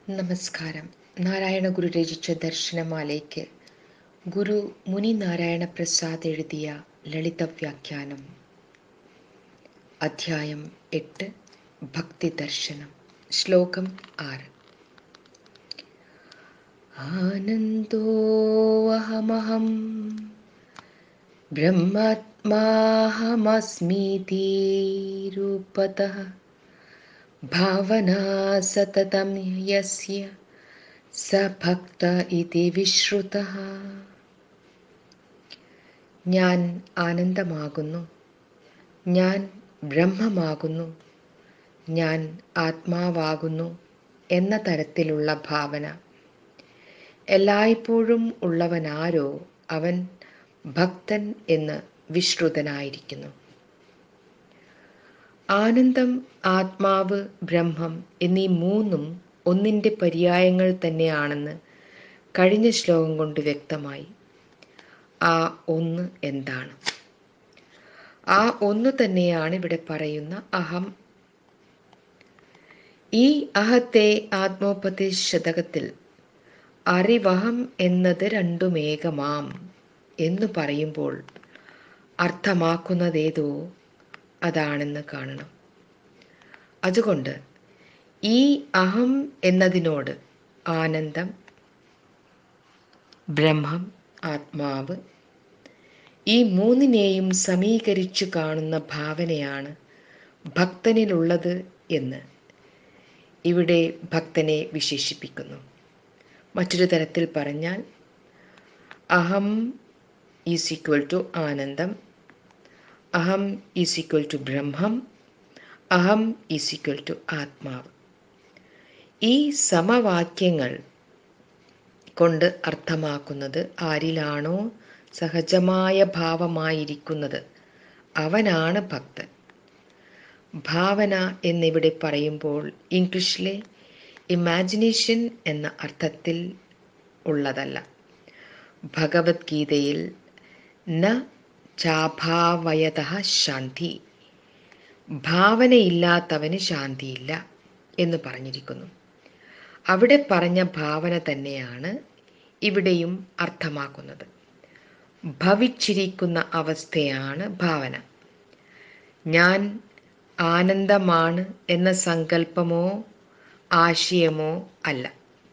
നമസ്കാരം നാരായണ ഗുരു രചിച്ച ദർശനമാലയ്ക്ക് ഗുരു മുനി നാരായണ പ്രസാദ് എഴുതിയ ലളിത വ്യാഖ്യാനം അധ്യായം എട്ട് ഭക്തി ദർശനം ശ്ലോകം ആറ് ആനന്ദോഹമഹം ബ്രഹ്മാത്മാഹമസ്മീതി രൂപതഃ ഭാവനാ സതതം യസ്യ സ ഭക്ത ഇതി വിശ്രുത ഞാൻ ആനന്ദമാകുന്നു ഞാൻ ബ്രഹ്മമാകുന്നു ഞാൻ ആത്മാവാകുന്നു എന്ന തരത്തിലുള്ള ഭാവന എല്ലായ്പ്പോഴും ഉള്ളവനാരോ അവൻ ഭക്തൻ എന്ന് വിശ്രുതനായിരിക്കുന്നു ആനന്ദം ആത്മാവ് ബ്രഹ്മം എന്നീ മൂന്നും ഒന്നിൻ്റെ പര്യായങ്ങൾ തന്നെയാണെന്ന് കഴിഞ്ഞ ശ്ലോകം കൊണ്ട് വ്യക്തമായി ആ ഒന്ന് എന്താണ് ആ ഒന്ന് തന്നെയാണ് ഇവിടെ പറയുന്ന അഹം ഈ അഹത്തെ ആത്മോപദേശ ശതകത്തിൽ അറിവഹം എന്നത് രണ്ടുമേകമാം എന്ന് പറയുമ്പോൾ അർത്ഥമാക്കുന്നതേതോ അതാണെന്ന് കാണണം അതുകൊണ്ട് ഈ അഹം എന്നതിനോട് ആനന്ദം ബ്രഹ്മം ആത്മാവ് ഈ മൂന്നിനെയും സമീകരിച്ചു കാണുന്ന ഭാവനയാണ് ഭക്തനിലുള്ളത് എന്ന് ഇവിടെ ഭക്തനെ വിശേഷിപ്പിക്കുന്നു മറ്റൊരു തരത്തിൽ പറഞ്ഞാൽ അഹം ഈസ് ഈക്വൽ ടു ആനന്ദം അഹം ഈസ് ഈക്വൽ ടു ബ്രഹ്മം അഹം ഈസ് ഈക്വൽ ടു ആത്മാവ് ഈ സമവാക്യങ്ങൾ കൊണ്ട് അർത്ഥമാക്കുന്നത് ആരിലാണോ സഹജമായ ഭാവമായിരിക്കുന്നത് അവനാണ് ഭക്തൻ ഭാവന എന്നിവിടെ പറയുമ്പോൾ ഇംഗ്ലീഷിലെ ഇമാജിനേഷൻ എന്ന അർത്ഥത്തിൽ ഉള്ളതല്ല ഭഗവത്ഗീതയിൽ ന ചാഭാവയത ശാന്തി ഭാവനയില്ലാത്തവന് ശാന്തിയില്ല എന്ന് പറഞ്ഞിരിക്കുന്നു അവിടെ പറഞ്ഞ ഭാവന തന്നെയാണ് ഇവിടെയും അർത്ഥമാക്കുന്നത് ഭവിച്ചിരിക്കുന്ന അവസ്ഥയാണ് ഭാവന ഞാൻ ആനന്ദമാണ് എന്ന സങ്കല്പമോ ആശയമോ അല്ല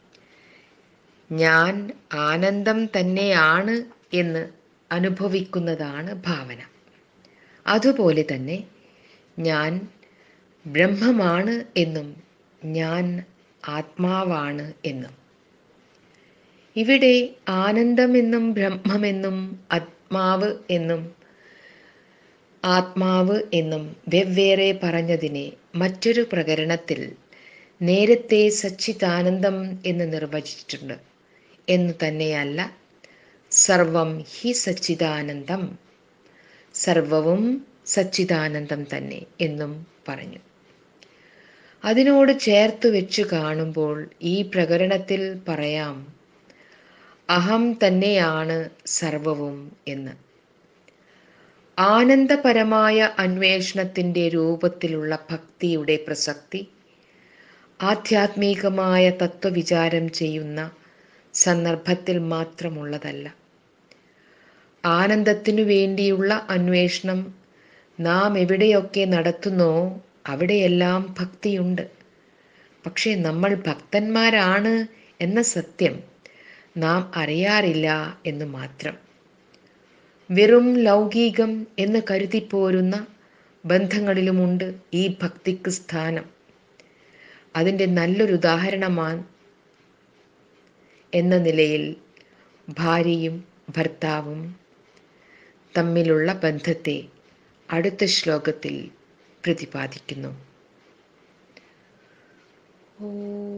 ഞാൻ ആനന്ദം തന്നെയാണ് എന്ന് അനുഭവിക്കുന്നതാണ് ഭാവന അതുപോലെ തന്നെ ഞാൻ ബ്രഹ്മമാണ് എന്നും ഞാൻ ആത്മാവാണ് എന്നും ഇവിടെ ആനന്ദമെന്നും ബ്രഹ്മമെന്നും ആത്മാവ് എന്നും ആത്മാവ് എന്നും വെവ്വേറെ പറഞ്ഞതിനെ മറ്റൊരു പ്രകരണത്തിൽ നേരത്തെ സച്ചിദാനന്ദം എന്ന് നിർവചിച്ചിട്ടുണ്ട് എന്ന് തന്നെയല്ല സർവം ഹി സച്ചിദാനന്ദം സർവവും സച്ചിദാനന്ദം തന്നെ എന്നും പറഞ്ഞു അതിനോട് ചേർത്ത് വെച്ച് കാണുമ്പോൾ ഈ പ്രകരണത്തിൽ പറയാം അഹം തന്നെയാണ് സർവവും എന്ന് ആനന്ദപരമായ അന്വേഷണത്തിൻ്റെ രൂപത്തിലുള്ള ഭക്തിയുടെ പ്രസക്തി ആധ്യാത്മികമായ തത്വവിചാരം ചെയ്യുന്ന സന്ദർഭത്തിൽ മാത്രമുള്ളതല്ല ആനന്ദത്തിനു വേണ്ടിയുള്ള അന്വേഷണം നാം എവിടെയൊക്കെ നടത്തുന്നോ അവിടെയെല്ലാം ഭക്തിയുണ്ട് പക്ഷേ നമ്മൾ ഭക്തന്മാരാണ് എന്ന സത്യം നാം അറിയാറില്ല എന്ന് മാത്രം വെറും ലൗകികം എന്ന് കരുതിപ്പോരുന്ന ബന്ധങ്ങളിലുമുണ്ട് ഈ ഭക്തിക്ക് സ്ഥാനം അതിൻ്റെ നല്ലൊരു ഉദാഹരണമാണ് എന്ന നിലയിൽ ഭാര്യയും ഭർത്താവും തമ്മിലുള്ള ബന്ധത്തെ അടുത്ത ശ്ലോകത്തിൽ പ്രതിപാദിക്കുന്നു ഓ